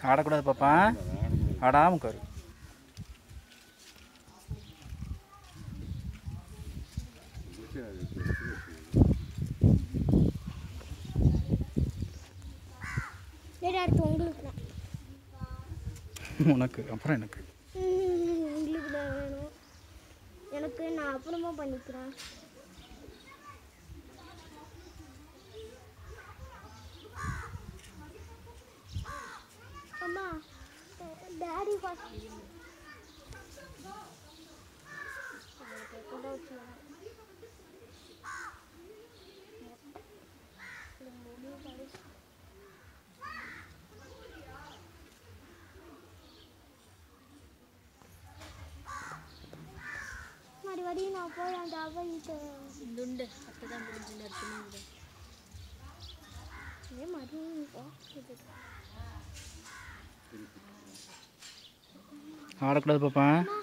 ஆடக்கூடாது பாப்பா ஆடாம உட்காரு சரி அடுத்து உங்களுக்கு தான் உனக்கு அப்புறம் எனக்கு ம், உங்களுக்கு தான் வேணும் எனக்கு நான் அப்புறமா பண்ணிக்கிறேன் அம்மா டாடி ஃபர்ஸ்ட் மறுபடியும் நான் போய் அந்த அவன்கிட்ட துண்டு அப்பதான் முடிஞ்சுன்னு இருக்கணும் இதே மறுபடியும் போ இது ஆடக்கூடாது பாப்பா அம்மா